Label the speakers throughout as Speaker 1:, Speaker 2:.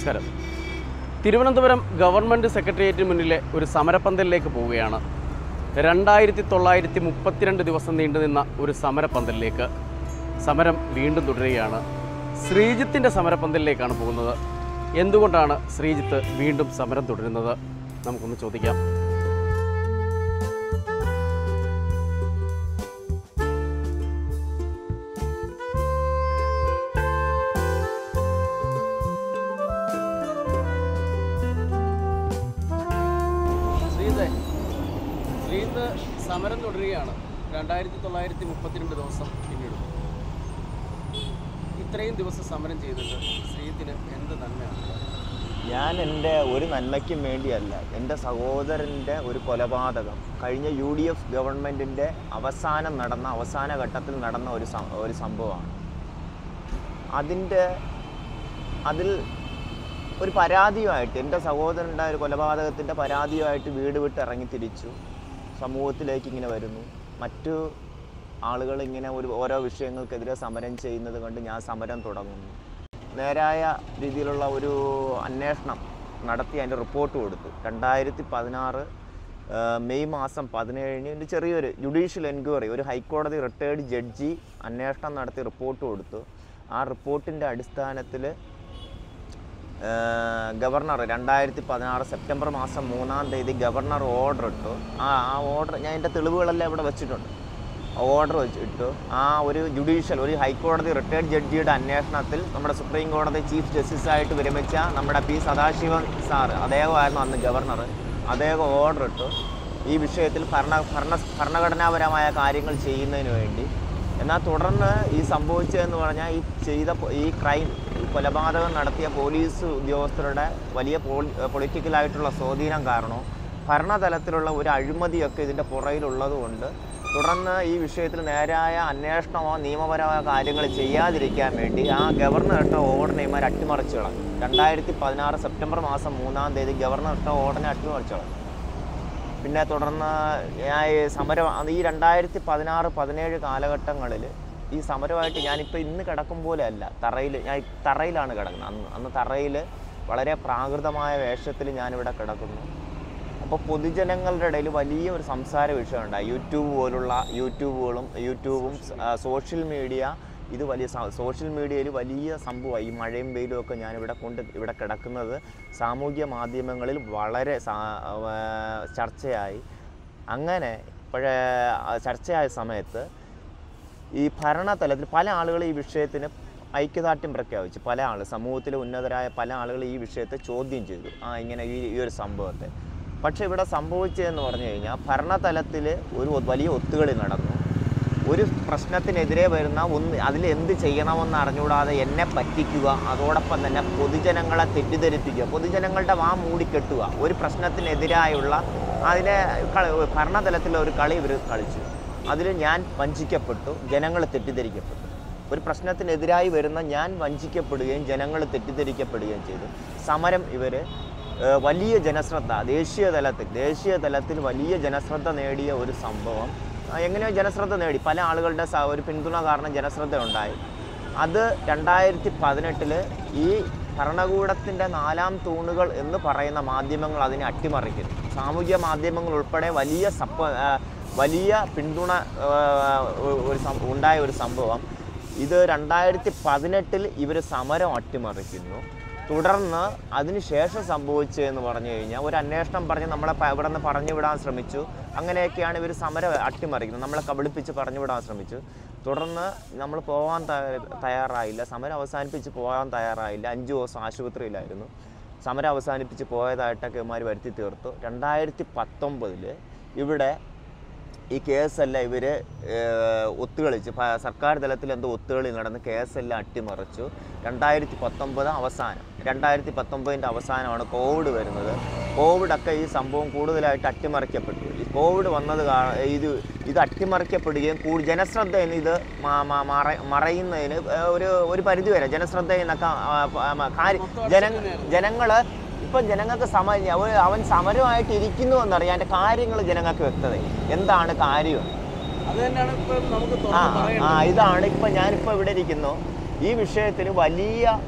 Speaker 1: നമസ്കാരം തിരുവനന്തപുരം ഗവൺമെൻറ് സെക്രട്ടേറിയറ്റിന് മുന്നിലെ ഒരു സമരപ്പന്തലിലേക്ക് പോവുകയാണ് രണ്ടായിരത്തി തൊള്ളായിരത്തി മുപ്പത്തിരണ്ട് ദിവസം നീണ്ടുനിന്ന ഒരു സമരപ്പന്തലിലേക്ക് സമരം വീണ്ടും തുടരുകയാണ് ശ്രീജിത്തിൻ്റെ സമരപ്പന്തലിലേക്കാണ് പോകുന്നത് എന്തുകൊണ്ടാണ് ശ്രീജിത്ത് വീണ്ടും സമരം തുടരുന്നത് നമുക്കൊന്ന് ചോദിക്കാം ശ്രീജിത്തെ ശ്രീജിത്ത് സമരം തുടരുകയാണ് രണ്ടായിരത്തി തൊള്ളായിരത്തി മുപ്പത്തിരണ്ട് ദിവസം പിന്നിടും ഇത്രയും ദിവസം സമരം ചെയ്തിട്ട് ശ്രീജിത്തിന് എന്ത് നന്മയാണ്
Speaker 2: ഞാൻ എൻ്റെ ഒരു നന്മയ്ക്കും വേണ്ടിയല്ല എൻ്റെ സഹോദരൻ്റെ ഒരു കൊലപാതകം കഴിഞ്ഞ യു ഡി എഫ് ഗവൺമെൻറ്റിൻ്റെ അവസാനം നടന്ന അവസാന ഘട്ടത്തിൽ നടന്ന ഒരു സം- ഒരു സംഭവമാണ് അതിൻ്റെ അതിൽ ഒരു പരാതിയുമായിട്ട് എൻ്റെ സഹോദരൻ്റെ ഒരു കൊലപാതകത്തിൻ്റെ പരാതിയുമായിട്ട് വീട് വിട്ട് ഇറങ്ങി തിരിച്ചു സമൂഹത്തിലേക്ക് ഇങ്ങനെ വരുന്നു മറ്റു ആളുകൾ ഇങ്ങനെ ഒരു ഓരോ വിഷയങ്ങൾക്കെതിരെ സമരം ചെയ്യുന്നത് കണ്ട് ഞാൻ സമരം തുടങ്ങുന്നു നേരായ രീതിയിലുള്ള ഒരു അന്വേഷണം നടത്തി അതിൻ്റെ റിപ്പോർട്ട് കൊടുത്തു രണ്ടായിരത്തി പതിനാറ് മെയ് മാസം പതിനേഴിന് ഒരു ചെറിയൊരു ജുഡീഷ്യൽ എൻക്വയറി ഒരു ഹൈക്കോടതി റിട്ടയേർഡ് ജഡ്ജി അന്വേഷണം നടത്തി റിപ്പോർട്ട് കൊടുത്തു ആ റിപ്പോർട്ടിൻ്റെ അടിസ്ഥാനത്തിൽ ഗവർണർ രണ്ടായിരത്തി പതിനാറ് സെപ്റ്റംബർ മാസം മൂന്നാം തീയതി ഗവർണർ ഓർഡർ ഇട്ടു ആ ആ ഓർഡർ ഞാൻ എൻ്റെ തെളിവുകളെല്ലാം ഇവിടെ വെച്ചിട്ടുണ്ട് ഓർഡർ വെച്ചിട്ടു ആ ഒരു ജുഡീഷ്യൽ ഒരു ഹൈക്കോടതി റിട്ടയർഡ് ജഡ്ജിയുടെ അന്വേഷണത്തിൽ നമ്മുടെ സുപ്രീം കോടതി ചീഫ് ജസ്റ്റിസായിട്ട് വിരമിച്ച നമ്മുടെ പി സദാശിവൻ സാർ അദ്ദേഹമായിരുന്നു അന്ന് ഗവർണർ അദ്ദേഹം ഓർഡർ ഇട്ടു ഈ വിഷയത്തിൽ ഭരണ ഭരണ ഭരണഘടനാപരമായ കാര്യങ്ങൾ ചെയ്യുന്നതിന് വേണ്ടി എന്നാൽ തുടർന്ന് ഈ സംഭവിച്ചതെന്ന് പറഞ്ഞാൽ ഈ ചെയ്ത പൊ- ഈ ക്രൈം ഈ കൊലപാതകം നടത്തിയ പോലീസ് ഉദ്യോഗസ്ഥരുടെ വലിയ പൊളിറ്റിക്കലായിട്ടുള്ള സ്വാധീനം കാരണവും ഭരണതലത്തിലുള്ള ഒരു അഴിമതിയൊക്കെ ഇതിൻ്റെ പുറയിലുള്ളത് കൊണ്ട് തുടർന്ന് ഈ വിഷയത്തിൽ നേരായ അന്വേഷണമോ നിയമപരമായ കാര്യങ്ങൾ ചെയ്യാതിരിക്കാൻ വേണ്ടി ആ ഗവർണർ ഇട്ട ഓർഡറിനെ ഇമാർ അട്ടിമറിച്ചു കളഞ്ഞു രണ്ടായിരത്തി പതിനാറ് സെപ്റ്റംബർ മാസം മൂന്നാം തീയതി ഗവർണർ ഇട്ട ഓർഡറിനെ അട്ടിമറിച്ചു കളഞ്ഞു പിന്നെ തുടർന്ന് ഞാൻ ഈ സമരം അത് ഈ രണ്ടായിരത്തി പതിനാറ് പതിനേഴ് കാലഘട്ടങ്ങളിൽ ഈ സമരമായിട്ട് ഞാനിപ്പോൾ ഇന്ന് കിടക്കും പോലെ അല്ല തറയിൽ ഞാൻ ഈ തറയിലാണ് കിടക്കുന്നത് അന്ന് അന്ന് തറയിൽ വളരെ പ്രാകൃതമായ വേഷത്തിൽ ഞാനിവിടെ കിടക്കുന്നു അപ്പോൾ പൊതുജനങ്ങളുടെ ഇടയിൽ വലിയ ഒരു സംസാര വിഷയമുണ്ടായി യൂട്യൂബ് പോലുള്ള യൂട്യൂബുകളും യൂട്യൂബും സോഷ്യൽ മീഡിയ ഇത് വലിയ സ- സോഷ്യൽ മീഡിയയിൽ വലിയ സംഭവമായി ഈ മഴയും വെയിലും ഒക്കെ ഞാനിവിടെ കൊണ്ട് ഇവിടെ കിടക്കുന്നത് സാമൂഹ്യ മാധ്യമങ്ങളിൽ വളരെ സാ- ആ, ചർച്ചയായി അങ്ങനെ ഇപ്പോഴേ ചർച്ചയായ സമയത്ത് ഈ ഭരണതലത്തിൽ പല ആളുകൾ ഈ വിഷയത്തിന് ഐക്യദാർഢ്യം പ്രഖ്യാപിച്ചു പല ആൾ സമൂഹത്തിലെ ഉന്നതരായ പല ആളുകൾ ഈ വിഷയത്തെ ചോദ്യം ചെയ്തു ആ ഇങ്ങനെ ഈ ഈ ഒരു സംഭവത്തെ പക്ഷേ ഇവിടെ സംഭവിച്ചതെന്ന് പറഞ്ഞു കഴിഞ്ഞാൽ ഭരണതലത്തിൽ ഒരു വലിയ ഒത്തുകളി നടന്നു ഒരു പ്രശ്നത്തിനെതിരെ വരുന്ന ഒന്ന് അതിൽ എന്ത് ചെയ്യണമെന്ന് അറിഞ്ഞുകൂടാതെ എന്നെ പറ്റിക്കുക അതോടൊപ്പം തന്നെ പൊതുജനങ്ങളെ തെറ്റിദ്ധരിപ്പിക്കുക പൊതുജനങ്ങളുടെ വാ മൂടിക്കെട്ടുക ഒരു പ്രശ്നത്തിനെതിരായുള്ള അതിനെ കളി- ഭരണതലത്തിലെ ഒരു കളി ഇവർ കളിച്ചു അതിൽ ഞാൻ വഞ്ചിക്കപ്പെട്ടു ജനങ്ങൾ തെറ്റിദ്ധരിക്കപ്പെട്ടു ഒരു പ്രശ്നത്തിനെതിരായി വരുന്ന ഞാൻ വഞ്ചിക്കപ്പെടുകയും ജനങ്ങൾ തെറ്റിദ്ധരിക്കപ്പെടുകയും ചെയ്തു സമരം ഇവർ വലിയ ജനശ്രദ്ധ ദേശീയ തലത്തിൽ ദേശീയ തലത്തിൽ വലിയ ജനശ്രദ്ധ നേടിയ ഒരു സംഭവം ആ, എങ്ങനെയോ ജനശ്രദ്ധ നേടി പല ആളുകളുടെ സ- ഒരു പിന്തുണ കാരണം ജനശ്രദ്ധ ഉണ്ടായി അത് രണ്ടായിരത്തി പതിനെട്ടിൽ ഈ ഭരണകൂടത്തിൻ്റെ നാലാം തൂണുകൾ എന്ന് പറയുന്ന മാധ്യമങ്ങൾ അതിനെ അട്ടിമറിക്കുന്നു സാമൂഹ്യ മാധ്യമങ്ങൾ ഉൾപ്പെടെ വലിയ സപ്പ ആ, വലിയ പിന്തുണ ആ, ഒരു സം- ഉണ്ടായ ഒരു സംഭവം ഇത് രണ്ടായിരത്തി പതിനെട്ടിൽ ഇവർ സമരം അട്ടിമറിക്കുന്നു തുടർന്ന് അതിനുശേഷം സംഭവിച്ചതെന്ന് പറഞ്ഞു കഴിഞ്ഞാൽ ഒരു അന്വേഷണം പറഞ്ഞ് നമ്മളെ പ- ഇവിടെ നിന്ന് പറഞ്ഞു വിടാൻ ശ്രമിച്ചു അങ്ങനെയൊക്കെയാണ് ഇവർ സമരം അട്ടിമറിക്കുന്നത് നമ്മളെ കബളിപ്പിച്ച് പറഞ്ഞു വിടാൻ ശ്രമിച്ചു തുടർന്ന് നമ്മൾ പോകാൻ ത- തയ്യാറായില്ല സമരം അവസാനിപ്പിച്ച് പോകാൻ തയ്യാറായില്ല അഞ്ച് ദിവസം ആശുപത്രിയിലായിരുന്നു സമരം അവസാനിപ്പിച്ച് പോയതായിട്ടൊക്കെ ഇവന്മാർ വരുത്തി തീർത്തു രണ്ടായിരത്തി പത്തൊമ്പതിൽ ഇവിടെ ഈ കേസെല്ലാം ഇവർ ഒത്തുകളിച്ച് പ- സർക്കാർ തലത്തിൽ എന്തോ ഒത്തുകളി നടന്ന് കേസെല്ലാം അട്ടിമറിച്ചു രണ്ടായിരത്തി പത്തൊമ്പത് അവസാനം രണ്ടായിരത്തി പത്തൊമ്പതിൻ്റെ അവസാനമാണ് കോവിഡ് വരുന്നത് കോവിഡൊക്കെ ഈ സംഭവം കൂടുതലായിട്ട് അട്ടിമറിക്കപ്പെട്ടു ഈ കോവിഡ് വന്നത് കാ- ഇത് ഇത് അട്ടിമറിക്കപ്പെടുകയും കൂടുതൽ ജനശ്രദ്ധയിൽ ഇത് മ- മ- മറ- മറയുന്നതിന് ഒരു ഒരു പരിധി വരെ ജനശ്രദ്ധയിൽ നിന്നൊക്കെ ആ, ആ, കാര്യം ജന ജനങ്ങൾ ഇപ്പം ജനങ്ങൾക്ക് സമ അവൻ അവൻ സമരമായിട്ട് ഇരിക്കുന്നു എന്നറിയാം അതിൻ്റെ കാര്യങ്ങൾ ജനങ്ങൾക്ക് വ്യക്തത എന്താണ് കാര്യം
Speaker 1: അത് തന്നെയാണ് ഇപ്പം നമുക്ക്
Speaker 2: ആ
Speaker 1: തുറന്ന്
Speaker 2: ആ
Speaker 1: പറയേണ്ടത്
Speaker 2: ഇതാണ് ഇപ്പം ഞാനിപ്പോൾ ഇവിടെ ഇരിക്കുന്നു ഈ വിഷയത്തിൽ വലിയ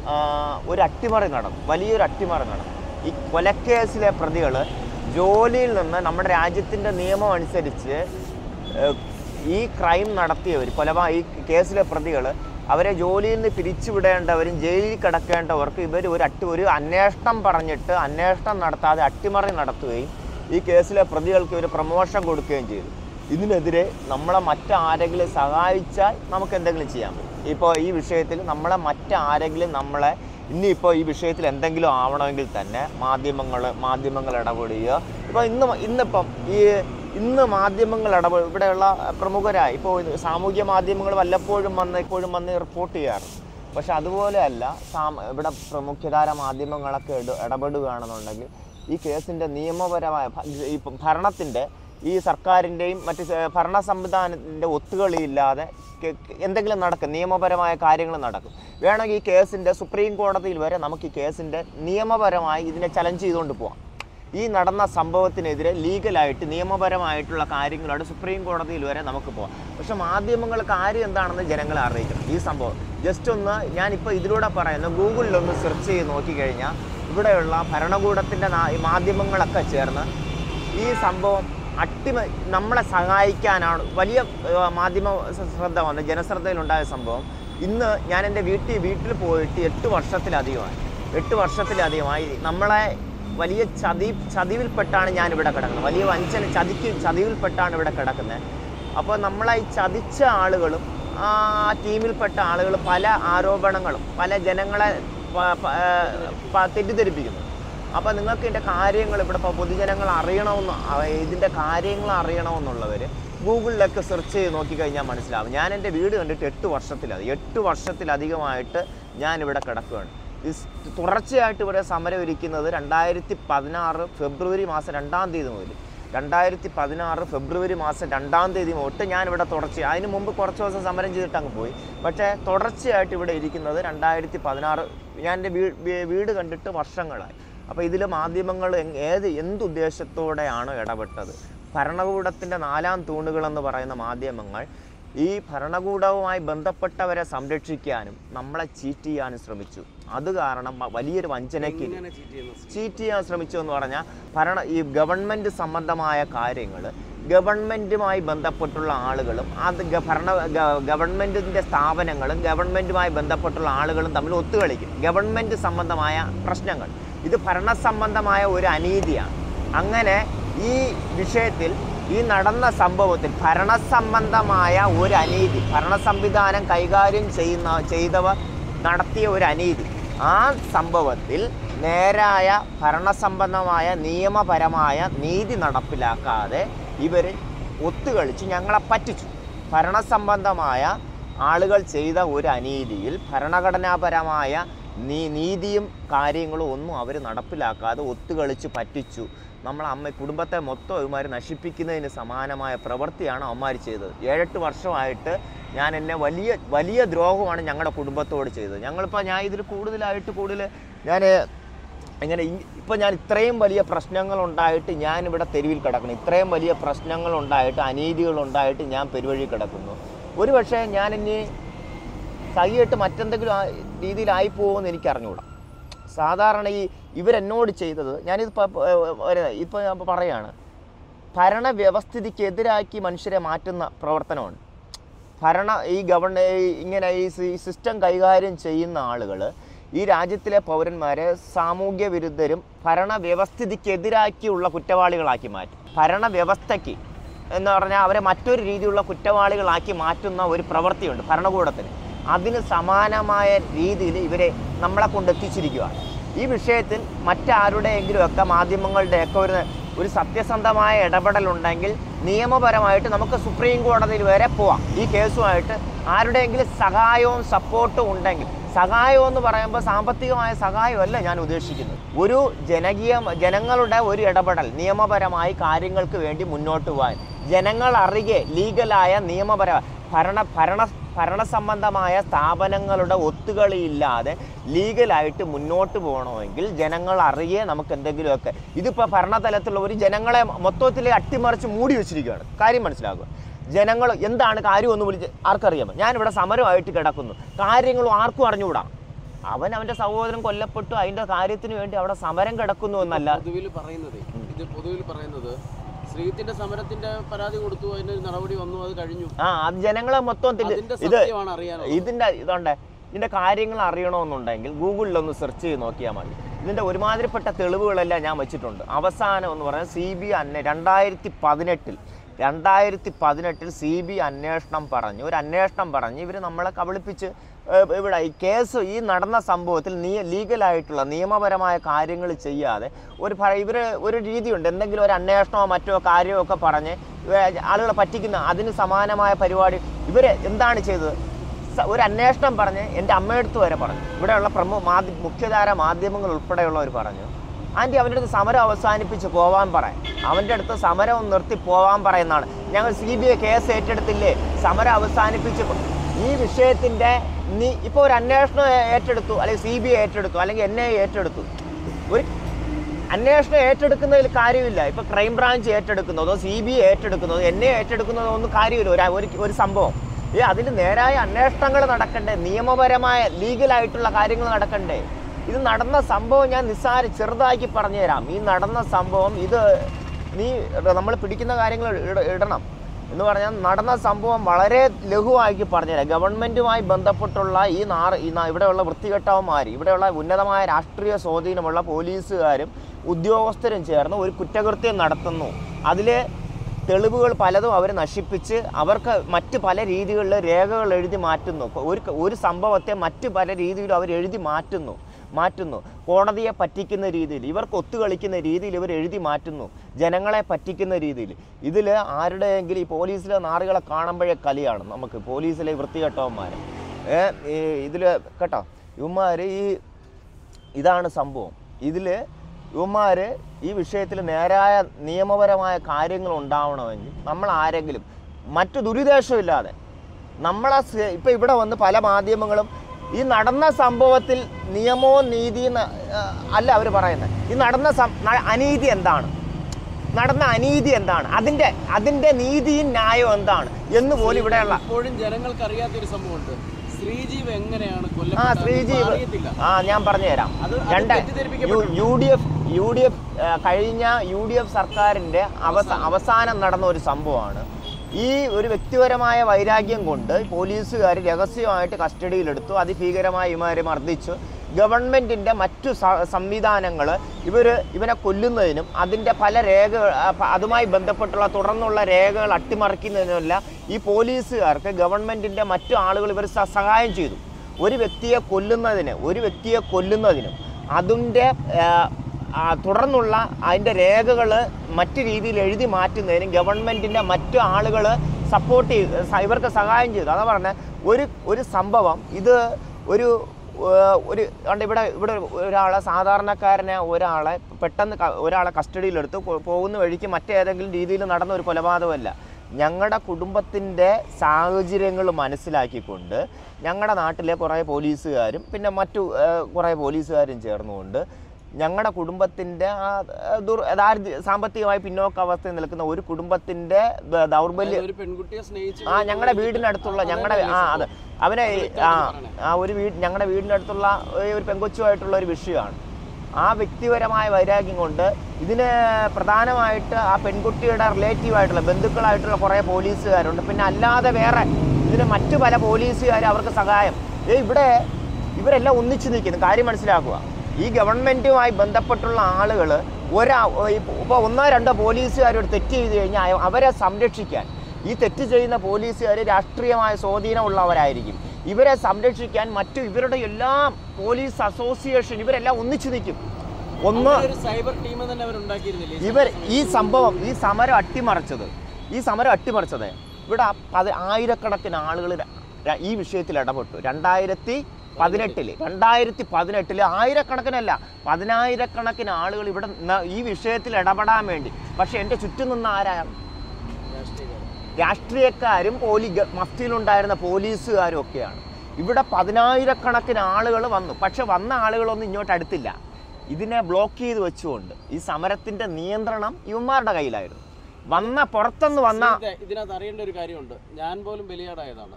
Speaker 2: ആ, ഒരു അട്ടിമറി നടന്നു വലിയൊരു അട്ടിമറി നടന്നു ഈ കൊലക്കേസിലെ പ്രതികൾ ജോലിയിൽ നിന്ന് നമ്മുടെ രാജ്യത്തിൻ്റെ നിയമം അനുസരിച്ച് ഏഹ്, ഈ ക്രൈം നടത്തിയവർ കൊലപാ ഈ കേസിലെ പ്രതികൾ അവരെ ജോലിയിൽ നിന്ന് പിരിച്ചുവിടേണ്ടവരും ജയിലിൽ കിടക്കേണ്ടവർക്ക് ഇവർ ഒരു അട്ടി ഒരു അന്വേഷണം പറഞ്ഞിട്ട് അന്വേഷണം നടത്താതെ അട്ടിമറി നടത്തുകയും ഈ കേസിലെ പ്രതികൾക്ക് ഒരു പ്രൊമോഷൻ കൊടുക്കുകയും ചെയ്തു ഇതിനെതിരെ നമ്മളെ മറ്റാരെങ്കിലും സഹായിച്ചാൽ നമുക്ക് എന്തെങ്കിലും ചെയ്യാൻ പറ്റും ഇപ്പോൾ ഈ വിഷയത്തിൽ നമ്മളെ മറ്റാരെങ്കിലും നമ്മളെ ഇനിയിപ്പോൾ ഈ വിഷയത്തിൽ എന്തെങ്കിലും ആവണമെങ്കിൽ തന്നെ മാധ്യമങ്ങൾ മാധ്യമങ്ങൾ ഇടപെടുകയോ ഇപ്പോൾ ഇന്ന് മ- ഇന്നിപ്പം ഈ ഇന്ന് മാധ്യമങ്ങൾ ഇടപെടും ഇവിടെയുള്ള പ്രമുഖരായി ഇപ്പോൾ ഇത് സാമൂഹ്യ മാധ്യമങ്ങൾ വല്ലപ്പോഴും വന്ന് ഇപ്പോഴും വന്ന് റിപ്പോർട്ട് ചെയ്യാറുണ്ട് പക്ഷെ അതുപോലെയല്ല സാം ഇവിടെ പ്രമുഖധാര മാധ്യമങ്ങളൊക്കെ ഇട ഇടപെടുകയാണെന്നുണ്ടെങ്കിൽ ഈ കേസിൻ്റെ നിയമപരമായ ഭ- ഈ ഭരണത്തിൻ്റെ ഈ സർക്കാരിൻ്റെയും മറ്റ് സ- ഭരണ സംവിധാനത്തിൻ്റെ ഒത്തുകളിയില്ലാതെ കെ- കെ- എന്തെങ്കിലും നടക്കും നിയമപരമായ കാര്യങ്ങൾ നടക്കും വേണമെങ്കിൽ ഈ കേസിൻ്റെ സുപ്രീം കോടതിയിൽ വരെ നമുക്ക് ഈ കേസിൻ്റെ നിയമപരമായി ഇതിനെ ചലഞ്ച് ചെയ്തുകൊണ്ട് പോവാം ഈ നടന്ന സംഭവത്തിനെതിരെ ലീഗലായിട്ട് നിയമപരമായിട്ടുള്ള കാര്യങ്ങളോട് സുപ്രീം കോടതിയിൽ വരെ നമുക്ക് പോകാം പക്ഷെ മാധ്യമങ്ങൾ കാര്യം എന്താണെന്ന് ജനങ്ങളെ അറിയിക്കണം ഈ സംഭവം ജസ്റ്റ് ഒന്ന് ഞാനിപ്പോൾ ഇതിലൂടെ പറയുന്ന ഗൂഗിളിലൊന്ന് സെർച്ച് ചെയ്ത് നോക്കിക്കഴിഞ്ഞാൽ ഇവിടെയുള്ള ഭരണകൂടത്തിൻ്റെ മാധ്യമങ്ങളൊക്കെ ചേർന്ന് ഈ സംഭവം അട്ടിമ നമ്മളെ സഹായിക്കാനാണ് വലിയ ഏഹ്, മാധ്യമ സ- ശ്രദ്ധ വന്ന് ജനശ്രദ്ധയിലുണ്ടായ സംഭവം ഇന്ന് ഞാൻ എൻ്റെ വീട്ടിൽ വീട്ടിൽ പോയിട്ട് എട്ട് വർഷത്തിലധികമായി എട്ട് വർഷത്തിലധികമായി നമ്മളെ വലിയ ചതി ചതിവിൽപ്പെട്ടാണ് ഞാൻ ഇവിടെ കിടക്കുന്നത് വലിയ വഞ്ചന ചതിക്ക് ചതിവിൽപ്പെട്ടാണ് ഇവിടെ കിടക്കുന്നത് അപ്പോൾ നമ്മളെ ഈ ചതിച്ച ആളുകളും ആ ടീമിൽപ്പെട്ട ആളുകൾ പല ആരോപണങ്ങളും പല ജനങ്ങളെ പ- പ- ഏഹ് പ- തെറ്റിദ്ധരിപ്പിക്കുന്നു അപ്പോൾ നിങ്ങൾക്ക് ഇതിൻ്റെ കാര്യങ്ങൾ ഇവിടെ ഇപ്പോൾ പൊതുജനങ്ങൾ അറിയണമെന്ന് അവ- ഇതിൻ്റെ കാര്യങ്ങൾ അറിയണമെന്നുള്ളവർ ഗൂഗിളിലൊക്കെ സെർച്ച് ചെയ്ത് നോക്കിക്കഴിഞ്ഞാൽ മനസ്സിലാവും ഞാൻ എൻ്റെ വീട് കണ്ടിട്ട് എട്ട് വർഷത്തിലധികം എട്ട് വർഷത്തിലധികമായിട്ട് ഞാൻ ഇവിടെ കിടക്കുകയാണ് ഈ സ് തുടർച്ചയായിട്ട് ഇവിടെ സമരം ഇരിക്കുന്നത് രണ്ടായിരത്തി പതിനാറ് ഫെബ്രുവരി മാസം രണ്ടാം തീയതി മുതൽ രണ്ടായിരത്തി പതിനാറ് ഫെബ്രുവരി മാസം രണ്ടാം തീയതി തൊട്ട് ഞാൻ ഇവിടെ തുടർച്ച അതിന് മുമ്പ് കുറച്ച് ദിവസം സമരം ചെയ്തിട്ട് അങ്ങ് പോയി പക്ഷേ തുടർച്ചയായിട്ട് ഇവിടെ ഇരിക്കുന്നത് രണ്ടായിരത്തി പതിനാറ് ഞാൻ എൻ്റെ വീ വീ- വീട് കണ്ടിട്ട് വർഷങ്ങളായി അപ്പോൾ ഇതിൽ മാധ്യമങ്ങൾ എങ്- ഏത് എന്തുദ്ദേശത്തോടെയാണ് ഇടപെട്ടത് ഭരണകൂടത്തിൻ്റെ നാലാം തൂണുകളെന്ന് പറയുന്ന മാധ്യമങ്ങൾ ഈ ഭരണകൂടവുമായി ബന്ധപ്പെട്ടവരെ സംരക്ഷിക്കാനും നമ്മളെ ചീറ്റ് ചെയ്യാനും ശ്രമിച്ചു അത് കാരണം മ- വലിയൊരു വഞ്ചനയ്ക്ക്
Speaker 1: എങ്ങനെ ചീറ്റ് ചെയ്യുന്നത്
Speaker 2: ചീറ്റ് ചെയ്യാൻ ശ്രമിച്ചു എന്ന് പറഞ്ഞാൽ ഭരണ ഈ ഗവൺമെൻറ് സംബന്ധമായ കാര്യങ്ങൾ ഗവൺമെൻറ്റുമായി ബന്ധപ്പെട്ടുള്ള ആളുകളും അത് ഗ- ഭരണ ഗ- ഗവൺമെൻറ്റിൻ്റെ സ്ഥാപനങ്ങളും ഗവൺമെൻറ്റുമായി ബന്ധപ്പെട്ടുള്ള ആളുകളും തമ്മിൽ ഒത്തുകളിക്കും ഗവൺമെൻറ് സംബന്ധമായ പ്രശ്നങ്ങൾ ഇത് ഭരണ സംബന്ധമായ ഒരു അനീതിയാണ് അങ്ങനെ ഈ വിഷയത്തിൽ ഈ നടന്ന സംഭവത്തിൽ ഭരണ സംബന്ധമായ ഒരു അനീതി ഭരണ സംവിധാനം കൈകാര്യം ചെയ്യുന്ന ചെയ്തവർ നടത്തിയ ഒരു അനീതി ആ സംഭവത്തിൽ നേരായ ഭരണസംബന്ധമായ നിയമപരമായ നീതി നടപ്പിലാക്കാതെ ഇവർ ഒത്തുകളിച്ച് ഞങ്ങളെ പറ്റിച്ചു ഭരണസംബന്ധമായ ആളുകൾ ചെയ്ത ഒരു അനീതിയിൽ ഭരണഘടനാപരമായ നീ നീതിയും കാര്യങ്ങളും ഒന്നും അവർ നടപ്പിലാക്കാതെ ഒത്തുകളിച്ച് പറ്റിച്ചു നമ്മൾ അമ്മ കുടുംബത്തെ മൊത്തം അവന്മാർ നശിപ്പിക്കുന്നതിന് സമാനമായ പ്രവൃത്തിയാണ് അവന്മാർ ചെയ്തത് ഏഴെട്ട് വർഷമായിട്ട് ഞാൻ എന്നെ വലിയ വലിയ ദ്രോഹമാണ് ഞങ്ങളുടെ കുടുംബത്തോട് ചെയ്തത് ഞങ്ങളിപ്പോൾ ഞാൻ ഇതിൽ കൂടുതലായിട്ട് കൂടുതൽ ഞാൻ ഇങ്ങനെ ഇപ്പം ഞാൻ ഇത്രയും വലിയ പ്രശ്നങ്ങൾ ഉണ്ടായിട്ട് ഞാൻ ഇവിടെ തെരുവിൽ കിടക്കണം ഇത്രയും വലിയ പ്രശ്നങ്ങൾ ഉണ്ടായിട്ട് അനീതികൾ ഉണ്ടായിട്ട് ഞാൻ പെരുവഴി കിടക്കുന്നു ഒരു പക്ഷേ ഞാൻ ഇനി സഹിയായിട്ട് മറ്റെന്തെങ്കിലും ആ രീതിയിലായി പോകുമെന്ന് എനിക്ക് അറിഞ്ഞുകൂടാ സാധാരണ ഈ ഇവരെന്നോട് ചെയ്തത് ഞാനിത് ഇപ്പോൾ ഞാൻ പറയാണ് ഭരണവ്യവസ്ഥിതിക്കെതിരാക്കി മനുഷ്യരെ മാറ്റുന്ന പ്രവർത്തനമാണ് ഭരണ ഈ ഗവൺ ഈ ഇങ്ങനെ ഈ സി- സിസ്റ്റം കൈകാര്യം ചെയ്യുന്ന ആളുകൾ ഈ രാജ്യത്തിലെ പൗരന്മാരെ സാമൂഹ്യ വിരുദ്ധരും ഭരണവ്യവസ്ഥിതിക്കെതിരാക്കിയുള്ള കുറ്റവാളികളാക്കി മാറ്റും ഭരണവ്യവസ്ഥയ്ക്ക് എന്ന് പറഞ്ഞാൽ അവരെ മറ്റൊരു രീതിയിലുള്ള കുറ്റവാളികളാക്കി മാറ്റുന്ന ഒരു പ്രവൃത്തിയുണ്ട് ഭരണകൂടത്തിന് അതിന് സമാനമായ രീതിയിൽ ഇവരെ നമ്മളെ കൊണ്ട് എത്തിച്ചിരിക്കുകയാണ് ഈ വിഷയത്തിൽ മറ്റാരുടെയെങ്കിലുമൊക്കെ മാധ്യമങ്ങളുടെയൊക്കെ ഒരു ഒരു സത്യസന്ധമായ ഇടപെടലുണ്ടെങ്കിൽ നിയമപരമായിട്ട് നമുക്ക് സുപ്രീം കോടതിയിൽ വരെ പോവാം ഈ കേസുമായിട്ട് ആരുടെയെങ്കിലും സഹായവും സപ്പോർട്ടും ഉണ്ടെങ്കിൽ സഹായം എന്ന് പറയുമ്പോൾ സാമ്പത്തികമായ സഹായമല്ല ഞാൻ ഉദ്ദേശിക്കുന്നത് ഒരു ജനകീയ ജനങ്ങളുടെ ഒരു ഇടപെടൽ നിയമപരമായി കാര്യങ്ങൾക്ക് വേണ്ടി മുന്നോട്ട് പോകാൻ ജനങ്ങൾ അറിയെ ലീഗലായ നിയമപര ഭരണ ഭരണ ഭരണസംബന്ധമായ സ്ഥാപനങ്ങളുടെ ഒത്തുകളിയില്ലാതെ ലീഗലായിട്ട് മുന്നോട്ട് പോകണമെങ്കിൽ ജനങ്ങൾ അറിയെ നമുക്ക് എന്തെങ്കിലുമൊക്കെ ഇതിപ്പോൾ ഭരണതലത്തിലുള്ള ഒരു ജനങ്ങളെ മൊത്തത്തിൽ അട്ടിമറിച്ച് മൂടി വെച്ചിരിക്കുകയാണ് കാര്യം മനസ്സിലാക്കുക ജനങ്ങൾ എന്താണ് കാര്യം എന്ന് വിളിച്ച് ആർക്കറിയാമോ ഞാനിവിടെ സമരമായിട്ട് കിടക്കുന്നു കാര്യങ്ങളും ആർക്കും അറിഞ്ഞുകൂടാ അവൻ അവൻ്റെ സഹോദരൻ കൊല്ലപ്പെട്ടു അതിൻ്റെ കാര്യത്തിന് വേണ്ടി അവിടെ സമരം കിടക്കുന്നു എന്നല്ല
Speaker 1: പൊതുവിൽ പറയുന്നത് ഇത് പൊതുവിൽ പറയുന്നത് ശ്രീത്തിന്റെ സമരത്തിന്റെ പരാതി കൊടുത്തു അതിന്റെ ഒരു നടപടി വന്നു അത് കഴിഞ്ഞു
Speaker 2: ആ അത് ജനങ്ങളെ മൊത്തം തെറ്റി-
Speaker 1: അതിന്റെ
Speaker 2: ഇത്
Speaker 1: സത്യമാണ് അറിയാനുള്ളത്
Speaker 2: ഇതിൻ്റെ ഇതുണ്ട് ഇതിൻ്റെ കാര്യങ്ങൾ അറിയണമെന്നുണ്ടെങ്കിൽ ഗൂഗിളിലൊന്ന് സെർച്ച് ചെയ്ത് നോക്കിയാൽ മതി ഇതിൻ്റെ ഒരുമാതിരിപ്പെട്ട തെളിവുകളെല്ലാം ഞാൻ വെച്ചിട്ടുണ്ട് അവസാനം എന്ന് പറയുന്നത് സി ബി അന്വേ രണ്ടായിരത്തി പതിനെട്ടിൽ രണ്ടായിരത്തി പതിനെട്ടിൽ സി ബി അന്വേഷണം പറഞ്ഞു ഒരു അന്വേഷണം പറഞ്ഞ് ഇവർ നമ്മളെ കബളിപ്പിച്ച് ഏഹ്, ഇവിടെ ഈ കേസ് ഈ നടന്ന സംഭവത്തിൽ നീ ലീഗലായിട്ടുള്ള നിയമപരമായ കാര്യങ്ങൾ ചെയ്യാതെ ഒരു ഇവർ ഒരു രീതിയുണ്ട് എന്തെങ്കിലും ഒരു അന്വേഷണമോ മറ്റോ കാര്യമോ ഒക്കെ പറഞ്ഞ് ഏഹ്, ആളുകളെ പറ്റിക്കുന്ന അതിന് സമാനമായ പരിപാടി ഇവർ എന്താണ് ചെയ്തത് സ- ഒരു അന്വേഷണം പറഞ്ഞ് എൻ്റെ അമ്മയടുത്ത് വരെ പറഞ്ഞു ഇവിടെയുള്ള പ്രമുഖ മാധ്യ മുഖ്യധാര മാധ്യമങ്ങൾ ഉൾപ്പെടെയുള്ളവർ പറഞ്ഞു ആൻറ്റി അവൻ്റെ അടുത്ത് സമരം അവസാനിപ്പിച്ച് പോവാൻ പറയാം അവൻ്റെ അടുത്ത് സമരം നിർത്തി പോവാൻ പറയുന്നതാണ് ഞങ്ങൾ സി ബി ഐ കേസ് ഏറ്റെടുത്തില്ലേ സമരം അവസാനിപ്പിച്ച് പോ- ഈ വിഷയത്തിൻ്റെ നീ ഇപ്പോൾ ഒരു അന്വേഷണം ഏറ്റെടുത്തു അല്ലെങ്കിൽ സി ബി ഐ ഏറ്റെടുത്തു അല്ലെങ്കിൽ എൻ ഐ ഏറ്റെടുത്തു ഒരു അന്വേഷണം ഏറ്റെടുക്കുന്നതിൽ കാര്യമില്ല ഇപ്പൊ ക്രൈം ബ്രാഞ്ച് ഏറ്റെടുക്കുന്നതോ സി ബി ഐ ഏറ്റെടുക്കുന്നതോ എൻ ഐ ഏറ്റെടുക്കുന്നതോ ഒന്നും കാര്യമില്ല ഒരു ഒരു ഒരു സംഭവം ഏ അതിൽ നേരായ അന്വേഷണങ്ങൾ നടക്കണ്ടേ നിയമപരമായ ലീഗലായിട്ടുള്ള കാര്യങ്ങൾ നടക്കണ്ടേ ഇത് നടന്ന സംഭവം ഞാൻ നിസ്സാര ചെറുതാക്കി പറഞ്ഞുതരാം ഈ നടന്ന സംഭവം ഇത് നീ നമ്മൾ പിടിക്കുന്ന കാര്യങ്ങൾ ഇട- ഇടണം എന്ന് പറഞ്ഞാൽ നടന്ന സംഭവം വളരെ ലഘുവാക്കി പറഞ്ഞുതരാം ഗവൺമെൻറ്റുമായി ബന്ധപ്പെട്ടുള്ള ഈ നാറ് ഈ നാ- ഇവിടെയുള്ള വൃത്തികെട്ടവന്മാർ ഇവിടെയുള്ള ഉന്നതമായ രാഷ്ട്രീയ സ്വാധീനമുള്ള പോലീസുകാരും ഉദ്യോഗസ്ഥരും ചേർന്ന് ഒരു കുറ്റകൃത്യം നടത്തുന്നു അതിൽ തെളിവുകൾ പലതും അവർ നശിപ്പിച്ച് അവർക്ക് മറ്റ് പല രീതികളിൽ രേഖകൾ എഴുതി മാറ്റുന്നു ഇപ്പൊ ഒരു ഒരു സംഭവത്തെ മറ്റ് പല രീതിയിലും അവർ എഴുതി മാറ്റുന്നു മാറ്റുന്നു കോടതിയെ പറ്റിക്കുന്ന രീതിയിൽ ഇവർക്ക് ഒത്തുകളിക്കുന്ന രീതിയിൽ ഇവർ എഴുതി മാറ്റുന്നു ജനങ്ങളെ പറ്റിക്കുന്ന രീതിയിൽ ഇതിൽ ആരുടെയെങ്കിലും ഈ പോലീസിലെ നാറുകളെ കാണുമ്പോഴേ കലിയാണ് നമുക്ക് പോലീസിലെ ഈ വൃത്തികെട്ടവന്മാർ ഏ ഇതിൽ കേട്ടോ ഇവന്മാർ ഈ ഇതാണ് സംഭവം ഇതിൽ ഇവന്മാർ ഈ വിഷയത്തിൽ നേരായ നിയമപരമായ കാര്യങ്ങൾ ഉണ്ടാവണമെങ്കിൽ നമ്മൾ ആരെങ്കിലും മറ്റു ദുരുദ്ദേശമില്ലാതെ നമ്മളെ സ- ഇപ്പം ഇവിടെ വന്ന് പല മാധ്യമങ്ങളും ഈ നടന്ന സംഭവത്തിൽ നിയമവും നീതിയും ന- ആ, അല്ല അവർ പറയുന്നത് ഈ നടന്ന സം- ന- അനീതി എന്താണ് നടന്ന അനീതി എന്താണ് അതിൻ്റെ അതിൻ്റെ നീതിയും ന്യായവും എന്താണ് എന്ന് പോലും ഇവിടെയുള്ള
Speaker 1: ഇപ്പോഴും ജനങ്ങൾക്ക് അറിയാത്തൊരു സംഭവമുണ്ട് ശ്രീജീവ് എങ്ങനെയാണ്
Speaker 2: ആ
Speaker 1: കൊല്ലപ്പെട്ടത്
Speaker 2: ശ്രീജീവ്
Speaker 1: അറിയത്തില്ല
Speaker 2: ആ ഞാൻ പറഞ്ഞുതരാം
Speaker 1: അത് അത്
Speaker 2: രണ്ട്
Speaker 1: തെറ്റിദ്ധരിപ്പിക്കപ്പെട്ടു.
Speaker 2: U D F U D F കഴിഞ്ഞ യു ഡി എഫ് സർക്കാരിൻ്റെ അവസ അവസാനം നടന്ന ഒരു സംഭവമാണ് ഈ ഒരു വ്യക്തിപരമായ വൈരാഗ്യം കൊണ്ട് പോലീസുകാർ രഹസ്യമായിട്ട് കസ്റ്റഡിയിലെടുത്തു അതിഭീകരമായി ഇവരെ മർദ്ദിച്ചു ഗവൺമെൻറ്റിൻ്റെ മറ്റു സംവിധാനങ്ങൾ ഇവർ ഇവനെ കൊല്ലുന്നതിനും അതിൻ്റെ പല രേഖകൾ ആ, പ- അതുമായി ബന്ധപ്പെട്ടുള്ള തുടർന്നുള്ള രേഖകൾ അട്ടിമറിക്കുന്നതിനുമെല്ലാം ഈ പോലീസുകാർക്ക് ഗവൺമെൻറ്റിൻ്റെ മറ്റു ആളുകൾ ഇവർ സ- സഹായം ചെയ്തു ഒരു വ്യക്തിയെ കൊല്ലുന്നതിന് ഒരു വ്യക്തിയെ കൊല്ലുന്നതിനും അതിൻ്റെ ആ, തുടർന്നുള്ള അതിൻ്റെ രേഖകൾ മറ്റു രീതിയിൽ എഴുതി മാറ്റുന്നതിനും ഗവൺമെൻറ്റിൻ്റെ മറ്റു ആളുകൾ സപ്പോർട്ട് ചെയ്ത് സ- ഇവർക്ക് സഹായം ചെയ്തു അതാ പറഞ്ഞ ഒരു ഒരു സംഭവം ഇത് ഒരു ഏർ, ഒരു കണ്ട് ഇവിടെ ഇവിടെ ഒരാളെ സാധാരണക്കാരനെ ഒരാളെ പെട്ടെന്ന് ക- ഒരാളെ കസ്റ്റഡിയിലെടുത്ത് കൊ- പോകുന്ന വഴിക്ക് മറ്റേതെങ്കിലും രീതിയിൽ നടന്ന ഒരു കൊലപാതകമല്ല ഞങ്ങളുടെ കുടുംബത്തിൻ്റെ സാഹചര്യങ്ങൾ മനസ്സിലാക്കിക്കൊണ്ട് ഞങ്ങളുടെ നാട്ടിലെ കുറേ പോലീസുകാരും പിന്നെ മറ്റു ഏർ, കുറേ പോലീസുകാരും ചേർന്നുകൊണ്ട് ഞങ്ങളുടെ കുടുംബത്തിൻ്റെ ആ ആ, ദുർ ദാരിദ്ര്യ സാമ്പത്തികമായി പിന്നോക്കാവസ്ഥയിൽ നിൽക്കുന്ന ഒരു കുടുംബത്തിൻ്റെ ദ- ദൗർബല്യം
Speaker 1: അതായത് ഒരു പെൺകുട്ടിയെ സ്നേഹിച്ച്
Speaker 2: ആ ഞങ്ങളുടെ വീടിനടുത്തുള്ള ഞങ്ങളുടെ ആ അതെ അവനെ ഈ- ആ ആ ഒരു വീട് ഞങ്ങളുടെ വീടിനടുത്തുള്ള ഒരു പെങ്കൊച്ചുമായിട്ടുള്ള ഒരു വിഷയമാണ് ആ വ്യക്തിപരമായ വൈരാഗ്യം കൊണ്ട് ഇതിന് പ്രധാനമായിട്ട് ആ പെൺകുട്ടിയുടെ റിലേറ്റീവ് ആയിട്ടുള്ള ബന്ധുക്കളായിട്ടുള്ള കുറേ പോലീസുകാരുണ്ട് പിന്നെ അല്ലാതെ വേറെ ഇതിന് മറ്റു പല പോലീസുകാർ അവർക്ക് സഹായം ഏ ഇവിടെ ഇവരെല്ലാം ഒന്നിച്ചു നിൽക്കുന്നു കാര്യം മനസ്സിലാക്കുക ഈ ഗവൺമെൻറ്റുമായി ബന്ധപ്പെട്ടുള്ള ആളുകൾ ഒരാ ഇപ്പോൾ ഒന്നോ രണ്ടോ പോലീസുകാരോട് തെറ്റ് ചെയ്ത് കഴിഞ്ഞാൽ അയ- അവരെ സംരക്ഷിക്കാൻ ഈ തെറ്റ് ചെയ്യുന്ന പോലീസുകാർ രാഷ്ട്രീയമായ സ്വാധീനമുള്ളവരായിരിക്കും ഇവരെ സംരക്ഷിക്കാൻ മറ്റു ഇവരുടെ എല്ലാം പോലീസ് അസോസിയേഷൻ ഇവരെല്ലാം ഒന്നിച്ചു നിൽക്കും ഒന്ന്
Speaker 1: അങ്ങനെ ഒരു സൈബർ ടീം തന്നെ അവർ ഉണ്ടാക്കിയിരുന്നില്ലേ
Speaker 2: ഇവർ ഈ സംഭവം ഈ സമരം അട്ടിമറിച്ചത് ഈ സമരം അട്ടിമറിച്ചത് ഇവിടെ പത് ആയിരക്കണക്കിന് ആളുകൾ ഈ വിഷയത്തിൽ ഇടപെട്ടു രണ്ടായിരത്തി പതിനെട്ടില് രണ്ടായിരത്തി പതിനെട്ടില് ആയിരക്കണക്കിനല്ല പതിനായിരക്കണക്കിന് ആളുകൾ ഇവിടെ ന- ഈ വിഷയത്തിൽ ഇടപെടാൻ വേണ്ടി പക്ഷെ എൻ്റെ ചുറ്റും നിന്ന് ആരാണ്
Speaker 1: രാഷ്ട്രീയക്കാർ
Speaker 2: രാഷ്ട്രീയക്കാരും പോലീ ഗ- മഫ്തിയിലുണ്ടായിരുന്ന പോലീസുകാരും ഒക്കെയാണ് ഇവിടെ പതിനായിരക്കണക്കിന് ആളുകൾ വന്നു പക്ഷെ വന്ന ആളുകളൊന്നും ഇങ്ങോട്ട് അടുത്തില്ല ഇതിനെ ബ്ലോക്ക് ചെയ്ത് വെച്ചുകൊണ്ട് ഈ സമരത്തിന്റെ നിയന്ത്രണം ഇവന്മാരുടെ കയ്യിലായിരുന്നു വന്ന പുറത്തുനിന്ന് വന്ന
Speaker 1: ശ്രീജിത്തെ, ഇതിനകത്ത് അറിയേണ്ട ഒരു കാര്യമുണ്ട് ഞാൻ പോലും ബലിയാടായതാണ്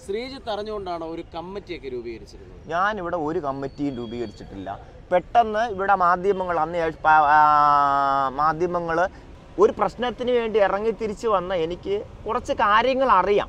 Speaker 1: ശ്രീജിത്ത് അറിഞ്ഞുകൊണ്ടാണോ ഒരു കമ്മിറ്റിയൊക്കെ രൂപീകരിച്ചിരുന്നത്
Speaker 2: ഞാനിവിടെ ഒരു കമ്മിറ്റിയും രൂപീകരിച്ചിട്ടില്ല പെട്ടെന്ന് ഇവിടെ മാധ്യമങ്ങൾ അന്ന് മാധ്യമങ്ങൾ ഒരു പ്രശ്നത്തിന് വേണ്ടി ഇറങ്ങി തിരിച്ചു വന്ന എനിക്ക് കുറച്ച് കാര്യങ്ങൾ അറിയാം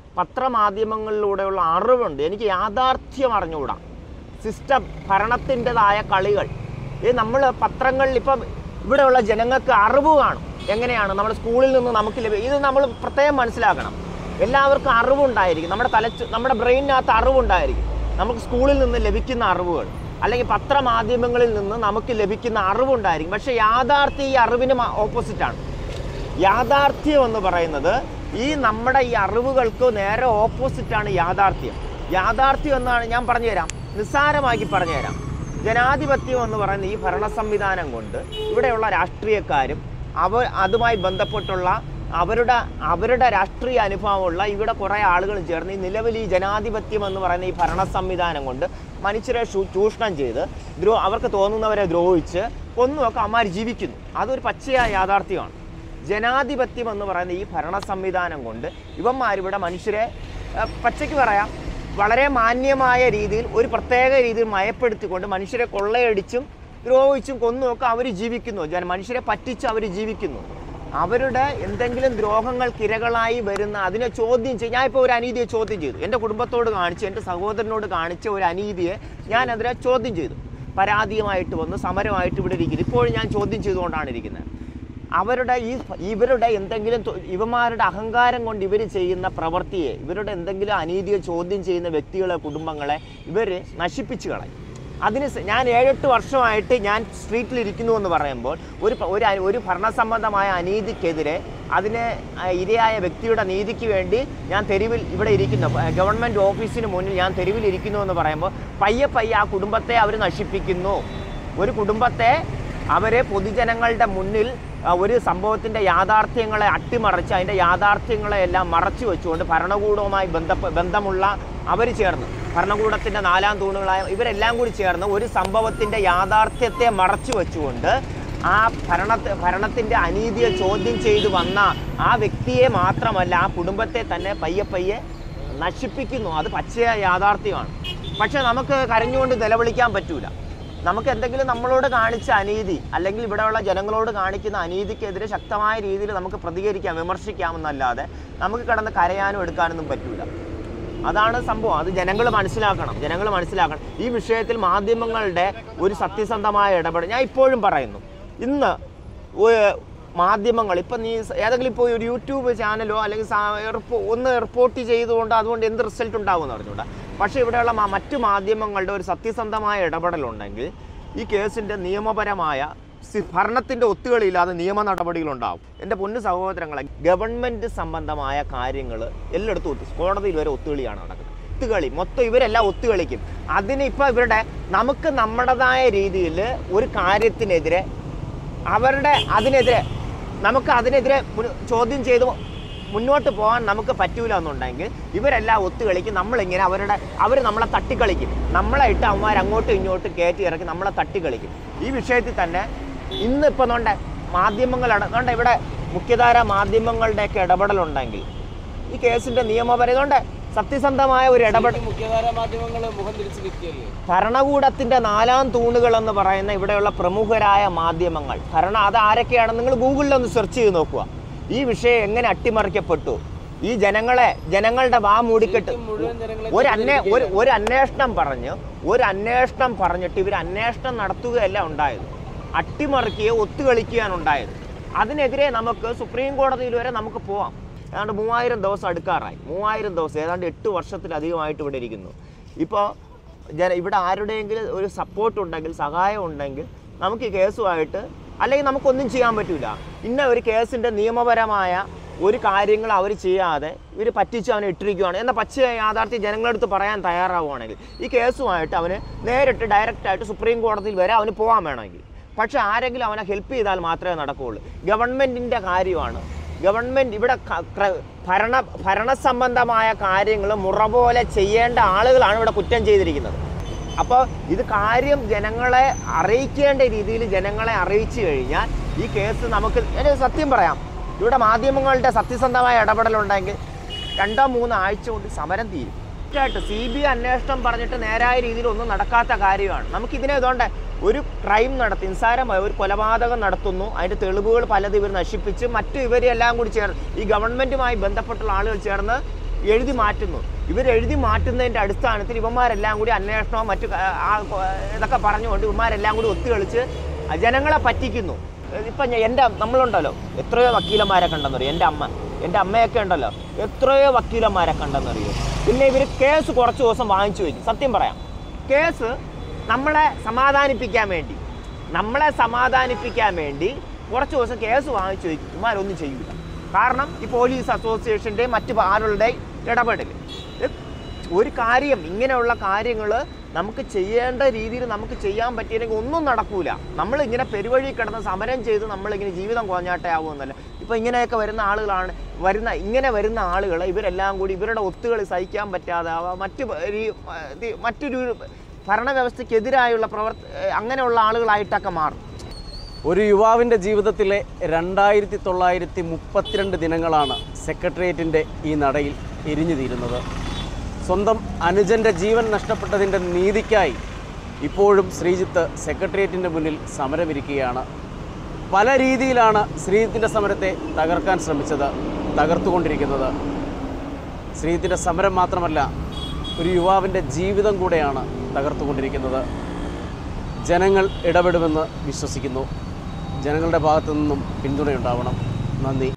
Speaker 2: പത്രമാധ്യമങ്ങളിലൂടെയുള്ള അറിവുണ്ട് എനിക്ക് യാഥാർത്ഥ്യം അറിഞ്ഞുകൂടാ സിസ്റ്റം ഭരണത്തിൻ്റെതായ കളികൾ ഇത് നമ്മൾ പത്രങ്ങളിൽ ഇപ്പം ഇവിടെയുള്ള ജനങ്ങൾക്ക് അറിവ് കാണും എങ്ങനെയാണ് നമ്മുടെ സ്കൂളിൽ നിന്ന് നമുക്ക് ലഭ്യ ഇത് നമ്മൾ പ്രത്യേകം മനസ്സിലാക്കണം എല്ലാവർക്കും അറിവുണ്ടായിരിക്കും നമ്മുടെ തലച്ച് നമ്മുടെ ബ്രെയിനകത്ത് അറിവുണ്ടായിരിക്കും നമുക്ക് സ്കൂളിൽ നിന്ന് ലഭിക്കുന്ന അറിവുകൾ അല്ലെങ്കിൽ പത്രമാധ്യമങ്ങളിൽ നിന്ന് നമുക്ക് ലഭിക്കുന്ന അറിവുണ്ടായിരിക്കും പക്ഷേ യാഥാർത്ഥ്യം ഈ അറിവിന് ഓപ്പോസിറ്റാണ് യാഥാർത്ഥ്യം എന്ന് പറയുന്നത് ഈ നമ്മുടെ ഈ അറിവുകൾക്ക് നേരെ ഓപ്പോസിറ്റാണ് യാഥാർത്ഥ്യം യാഥാർത്ഥ്യം എന്നാണ് ഞാൻ പറഞ്ഞുതരാം നിസ്സാരമാക്കി പറഞ്ഞുതരാം ജനാധിപത്യം എന്ന് പറയുന്ന ഈ ഭരണ സംവിധാനം കൊണ്ട് ഇവിടെയുള്ള രാഷ്ട്രീയക്കാരും അവ അതുമായി ബന്ധപ്പെട്ടുള്ള അവരുടെ അവരുടെ രാഷ്ട്രീയ അനുഭവമുള്ള ഇവിടെ കുറേ ആളുകൾ ചേർന്ന് ഈ നിലവിൽ ഈ ജനാധിപത്യം എന്ന് പറയുന്ന ഈ ഭരണ സംവിധാനം കൊണ്ട് മനുഷ്യരെ ചൂ- ചൂഷണം ചെയ്ത് ദ്രോ അവർക്ക് തോന്നുന്നവരെ ദ്രോഹിച്ച് കൊന്നുമൊക്കെ അമ്മാർ ജീവിക്കുന്നു അതൊരു പച്ചയായ യാഥാർത്ഥ്യമാണ് ജനാധിപത്യം എന്ന് പറയുന്ന ഈ ഭരണ സംവിധാനം കൊണ്ട് ഇവന്മാരിവിടെ മനുഷ്യരെ ഏഹ്, പച്ചയ്ക്ക് പറയാം വളരെ മാന്യമായ രീതിയിൽ ഒരു പ്രത്യേക രീതിയിൽ മയപ്പെടുത്തിക്കൊണ്ട് മനുഷ്യരെ കൊള്ളയടിച്ചും ദ്രോഹിച്ചും കൊന്നുമൊക്കെ അവർ ജീവിക്കുന്നു ജന മനുഷ്യരെ പറ്റിച്ച് അവർ ജീവിക്കുന്നു അവരുടെ എന്തെങ്കിലും ദ്രോഹങ്ങൾക്കിരകളായി വരുന്ന അതിനെ ചോദ്യം ചെയ്യും ഞാനിപ്പോൾ ഒരു അനീതിയെ ചോദ്യം ചെയ്തു എൻ്റെ കുടുംബത്തോട് കാണിച്ച് എൻ്റെ സഹോദരനോട് കാണിച്ച ഒരു അനീതിയെ ഞാൻ അതിനെ ചോദ്യം ചെയ്തു പരാതിയുമായിട്ട് വന്ന് സമരമായിട്ട് ഇവിടെ ഇരിക്കുന്നു ഇപ്പോഴും ഞാൻ ചോദ്യം ചെയ്തുകൊണ്ടാണ് ഇരിക്കുന്നത് അവരുടെ ഈ ഇവരുടെ എന്തെങ്കിലും തൊ- ഇവന്മാരുടെ അഹങ്കാരം കൊണ്ട് ഇവർ ചെയ്യുന്ന പ്രവൃത്തിയെ ഇവരുടെ എന്തെങ്കിലും അനീതിയെ ചോദ്യം ചെയ്യുന്ന വ്യക്തികളെ കുടുംബങ്ങളെ ഇവർ നശിപ്പിച്ചു കളയും അതിന് സ- ഞാൻ ഏഴെട്ട് വർഷമായിട്ട് ഞാൻ സ്ട്രീറ്റിൽ ഇരിക്കുന്നു എന്ന് പറയുമ്പോൾ ഒരു പ- ഒരു അ- ഒരു ഭരണസംബന്ധമായ അനീതിക്കെതിരെ അതിന് ആ, ഇരയായ വ്യക്തിയുടെ നീതിക്ക് വേണ്ടി ഞാൻ തെരുവിൽ ഇവിടെ ഇരിക്കുന്നു പ- ഗവൺമെൻറ് ഓഫീസിന് മുന്നിൽ ഞാൻ തെരുവിൽ ഇരിക്കുന്നു എന്ന് പറയുമ്പോൾ പയ്യെ പയ്യെ ആ കുടുംബത്തെ അവർ നശിപ്പിക്കുന്നു ഒരു കുടുംബത്തെ അവരെ പൊതുജനങ്ങളുടെ മുന്നിൽ ആ, ഒരു സംഭവത്തിൻ്റെ യാഥാർത്ഥ്യങ്ങളെ അട്ടിമറിച്ച് അതിൻ്റെ യാഥാർത്ഥ്യങ്ങളെ എല്ലാം മറച്ചു വെച്ചുകൊണ്ട് ഭരണകൂടവുമായി ബന്ധപ്പെ ബന്ധമുള്ള അവർ ചേർന്ന് ഭരണകൂടത്തിൻ്റെ നാലാം തൂണുകളായ ഇവരെല്ലാം കൂടി ചേർന്ന് ഒരു സംഭവത്തിൻ്റെ യാഥാർത്ഥ്യത്തെ മറച്ചു വെച്ചുകൊണ്ട് ആ ഭരണത്തെ ഭരണത്തിൻ്റെ അനീതിയെ ചോദ്യം ചെയ്തു വന്ന ആ വ്യക്തിയെ മാത്രമല്ല ആ കുടുംബത്തെ തന്നെ പയ്യെ പയ്യെ നശിപ്പിക്കുന്നു അത് പച്ചയായ യാഥാർത്ഥ്യമാണ് പക്ഷെ നമുക്ക് കരഞ്ഞുകൊണ്ട് നിലവിളിക്കാൻ പറ്റൂല നമുക്ക് എന്തെങ്കിലും നമ്മളോട് കാണിച്ച അനീതി അല്ലെങ്കിൽ ഇവിടെയുള്ള ജനങ്ങളോട് കാണിക്കുന്ന അനീതിക്കെതിരെ ശക്തമായ രീതിയിൽ നമുക്ക് പ്രതികരിക്കാം വിമർശിക്കാമെന്നല്ലാതെ നമുക്ക് കിടന്ന് കരയാനും എടുക്കാനൊന്നും പറ്റൂല അതാണ് സംഭവം അത് ജനങ്ങൾ മനസ്സിലാക്കണം ജനങ്ങൾ മനസ്സിലാക്കണം ഈ വിഷയത്തിൽ മാധ്യമങ്ങളുടെ ഒരു സത്യസന്ധമായ ഇടപെടൽ ഞാൻ ഇപ്പോഴും പറയുന്നു ഇന്ന് ഒ- മാധ്യമങ്ങൾ ഇപ്പം നീ സ- ഏതെങ്കിലും ഇപ്പോൾ ഒരു യൂട്യൂബ് ചാനലോ അല്ലെങ്കിൽ സാ- റിപ്പോ- ഒന്ന് റിപ്പോർട്ട് ചെയ്തുകൊണ്ട് അതുകൊണ്ട് എന്ത് റിസൾട്ട് ഉണ്ടാകുമെന്ന് അറിഞ്ഞൂടാ പക്ഷേ ഇവിടെയുള്ള മ- മറ്റു മാധ്യമങ്ങളുടെ ഒരു സത്യസന്ധമായ ഇടപെടലുണ്ടെങ്കിൽ ഈ കേസിൻ്റെ നിയമപരമായ സി- ഭരണത്തിൻ്റെ ഒത്തുകളിയില്ലാതെ നിയമ നടപടികളുണ്ടാവും എൻ്റെ പൊന്നു സഹോദരങ്ങളെ ഗവൺമെൻറ് സംബന്ധമായ കാര്യങ്ങൾ എല്ലായിടത്തും ഒത്തു കോടതിയിൽ വരെ ഒത്തുകളിയാണ് നടക്കുന്നത് ഒത്തുകളി മൊത്തം ഇവരെല്ലാം ഒത്തുകളിക്കും അതിന് ഇപ്പോൾ ഇവരുടെ നമുക്ക് നമ്മുടേതായ രീതിയിൽ ഒരു കാര്യത്തിനെതിരെ അവരുടെ അതിനെതിരെ നമുക്ക് അതിനെതിരെ മുൻ- ചോദ്യം ചെയ്ത് മുന്നോട്ട് പോകാൻ നമുക്ക് പറ്റൂല എന്നുണ്ടെങ്കിൽ ഇവരെല്ലാം ഒത്തുകളിക്കും നമ്മളിങ്ങനെ അവരുടെ അവർ നമ്മളെ തട്ടിക്കളിക്കും നമ്മളെ ഇട്ട് അവന്മാർ അങ്ങോട്ടും ഇങ്ങോട്ടും കയറ്റി ഇറക്കി നമ്മളെ തട്ടിക്കളിക്കും ഈ വിഷയത്തിൽ തന്നെ ഇന്നിപ്പോൾ നോണ്ട മാധ്യമങ്ങൾ നോണ്ട ഇവിടെ മുഖ്യധാര മാധ്യമങ്ങളുടെയൊക്കെ ഇടപെടലുണ്ടെങ്കിൽ ഈ കേസിൻ്റെ നിയമപരതുകൊണ്ട് സത്യസന്ധമായ ഒരു ഇടപെടൽ
Speaker 1: മുഖ്യധാര മാധ്യമങ്ങൾ മുഖം തിരിച്ച് നിൽക്കുകയല്ലേ
Speaker 2: ഭരണകൂടത്തിന്റെ നാലാം തൂണുകൾ എന്ന് പറയുന്ന ഇവിടെയുള്ള പ്രമുഖരായ മാധ്യമങ്ങൾ ഭരണ അത് ആരൊക്കെയാണെന്ന് നിങ്ങൾ ഗൂഗിളിൽ ഒന്ന് സെർച്ച് ചെയ്ത് നോക്കുക ഈ വിഷയം എങ്ങനെ അട്ടിമറിക്കപ്പെട്ടു ഈ ജനങ്ങളെ ജനങ്ങളുടെ വാ മൂടിക്കെട്ട്
Speaker 1: ശരിക്കും മുഴുവൻ ജനങ്ങളെ
Speaker 2: ഒരു അന്വേ ഒരു ഒരു അന്വേഷണം പറഞ്ഞ് ഒരു അന്വേഷണം പറഞ്ഞിട്ട് ഇവർ അന്വേഷണം നടത്തുകയല്ല ഉണ്ടായത് അട്ടിമറിക്കുകയോ ഒത്തുകളിക്കുകയാണ് ഉണ്ടായത് അതിനെതിരെ നമുക്ക് സുപ്രീം കോടതിയിൽ വരെ നമുക്ക് പോവാം ഏതാണ്ട് മൂവായിരം ദിവസം അടുക്കാറായി മൂവായിരം ദിവസം ഏതാണ്ട് എട്ട് വർഷത്തിലധികമായിട്ട് ഇവിടെ ഇരിക്കുന്നു ഇപ്പോൾ ജന ഇവിടെ ആരുടെയെങ്കിലും ഒരു സപ്പോർട്ട് ഉണ്ടെങ്കിൽ സഹായം ഉണ്ടെങ്കിൽ നമുക്ക് ഈ കേസുമായിട്ട് അല്ലെങ്കിൽ നമുക്കൊന്നും ചെയ്യാൻ പറ്റില്ല ഇന്ന ഒരു കേസിൻ്റെ നിയമപരമായ ഒരു കാര്യങ്ങൾ അവർ ചെയ്യാതെ ഇവർ പറ്റിച്ച് അവനെ ഇട്ടിരിക്കുകയാണ് എന്ന പച്ച യാഥാർത്ഥ്യം ജനങ്ങളടുത്ത് പറയാൻ തയ്യാറാവുകയാണെങ്കിൽ ഈ കേസുമായിട്ട് അവന് നേരിട്ട് ഡയറക്റ്റായിട്ട് സുപ്രീം കോടതിയിൽ വരെ അവന് പോകാൻ വേണമെങ്കിൽ പക്ഷെ ആരെങ്കിലും അവനെ ഹെൽപ്പ് ചെയ്താൽ മാത്രമേ നടക്കുകയുള്ളൂ ഗവൺമെൻറ്റിൻ്റെ കാര്യമാണ് ഗവൺമെൻറ് ഇവിടെ ക- ക്ര- ഭരണ ഭരണസംബന്ധമായ കാര്യങ്ങൾ മുറ പോലെ ചെയ്യേണ്ട ആളുകളാണ് ഇവിടെ കുറ്റം ചെയ്തിരിക്കുന്നത് അപ്പോൾ ഇത് കാര്യം ജനങ്ങളെ അറിയിക്കേണ്ട രീതിയിൽ ജനങ്ങളെ അറിയിച്ചു കഴിഞ്ഞാൽ ഈ കേസ് നമുക്ക് ഞാൻ സത്യം പറയാം ഇവിടെ മാധ്യമങ്ങളുടെ സത്യസന്ധമായ ഇടപെടലുണ്ടെങ്കിൽ രണ്ടോ മൂന്നോ ആഴ്ച കൊണ്ട് സമരം തീരും കറക്റ്റായിട്ട് സി ബി ഐ അന്വേഷണം പറഞ്ഞിട്ട് നേരായ രീതിയിൽ ഒന്നും നടക്കാത്ത കാര്യമാണ് നമുക്കിതിനെ ഇതുകൊണ്ട് ഒരു ക്രൈം നടത്തി നിസ്സാരമായ ഒരു കൊലപാതകം നടത്തുന്നു അതിൻ്റെ തെളിവുകൾ പലതും ഇവർ നശിപ്പിച്ച് മറ്റു ഇവരെല്ലാം കൂടി ചേർന്ന് ഈ ഗവൺമെൻറ്റുമായി ബന്ധപ്പെട്ടുള്ള ആളുകൾ ചേർന്ന് എഴുതി മാറ്റുന്നു ഇവർ എഴുതി മാറ്റുന്നതിൻ്റെ അടിസ്ഥാനത്തിൽ ഇവന്മാരെല്ലാം കൂടി അന്വേഷണവും മറ്റു ക- ആ ഇതൊക്കെ പറഞ്ഞുകൊണ്ട് ഇവന്മാരെല്ലാം കൂടി ഒത്തുകളിച്ച് ജനങ്ങളെ പറ്റിക്കുന്നു ഇപ്പം ഞാൻ- എൻ്റെ നമ്മളുണ്ടല്ലോ എത്രയോ വക്കീലന്മാരെ കണ്ടെന്നറിയോ എൻ്റെ അമ്മ എൻ്റെ അമ്മയൊക്കെ ഉണ്ടല്ലോ എത്രയോ വക്കീലന്മാരെ കണ്ടെന്നറിയോ പിന്നെ ഇവർ കേസ് കുറച്ച് ദിവസം വാങ്ങിച്ചു വയ്ക്കും സത്യം പറയാം കേസ് നമ്മളെ സമാധാനിപ്പിക്കാൻ വേണ്ടി നമ്മളെ സമാധാനിപ്പിക്കാൻ വേണ്ടി കുറച്ച് ദിവസം കേസ് വാങ്ങിച്ചു വയ്ക്കും ഇമാരൊന്നും ചെയ്യില്ല കാരണം ഈ പോലീസ് അസോസിയേഷൻ്റെയും മറ്റ് ആളുകളുടെയും ഇടപെടൽ ഇത് ഒരു കാര്യം ഇങ്ങനെയുള്ള കാര്യങ്ങൾ നമുക്ക് ചെയ്യേണ്ട രീതിയിൽ നമുക്ക് ചെയ്യാൻ പറ്റിയില്ലെങ്കിൽ ഒന്നും നടക്കൂല നമ്മൾ ഇങ്ങനെ പെരുവഴി കിടന്ന് സമരം ചെയ്ത് നമ്മളിങ്ങനെ ജീവിതം കോഞ്ഞാട്ടയാവുമെന്നല്ല ഇപ്പം ഇങ്ങനെയൊക്കെ വരുന്ന ആളുകളാണ് വരുന്ന ഇങ്ങനെ വരുന്ന ആളുകൾ ഇവരെല്ലാം കൂടി ഇവരുടെ ഒത്തുകളി സഹിക്കാൻ പറ്റാതെ ആവാം, മറ്റ് പ- ഈ, ആ, ഇത് മറ്റൊരു ഭരണവ്യവസ്ഥയ്ക്കെതിരായുള്ള പ്രവർത്ത അങ്ങനെയുള്ള ആളുകളായിട്ടൊക്കെ മാറും
Speaker 1: ഒരു യുവാവിൻ്റെ ജീവിതത്തിലെ രണ്ടായിരത്തി തൊള്ളായിരത്തി മുപ്പത്തിരണ്ട് ദിനങ്ങളാണ് സെക്രട്ടേറിയറ്റിൻ്റെ ഈ നടയിൽ എരിഞ്ഞു തീരുന്നത് സ്വന്തം അനുജൻ്റെ ജീവൻ നഷ്ടപ്പെട്ടതിൻ്റെ നീതിക്കായി ഇപ്പോഴും ശ്രീജിത്ത് സെക്രട്ടേറിയറ്റിൻ്റെ മുന്നിൽ സമരമിരിക്കുകയാണ് പല രീതിയിലാണ് ശ്രീജിത്തിൻ്റെ സമരത്തെ തകർക്കാൻ ശ്രമിച്ചത് തകർത്തുകൊണ്ടിരിക്കുന്നത് ശ്രീജിത്തിൻ്റെ സമരം മാത്രമല്ല ഒരു യുവാവിൻ്റെ ജീവിതം കൂടെയാണ് തകർത്തുകൊണ്ടിരിക്കുന്നത് ജനങ്ങൾ ഇടപെടുമെന്ന് വിശ്വസിക്കുന്നു ജനങ്ങളുടെ ഭാഗത്തു നിന്നും പിന്തുണയുണ്ടാവണം നന്ദി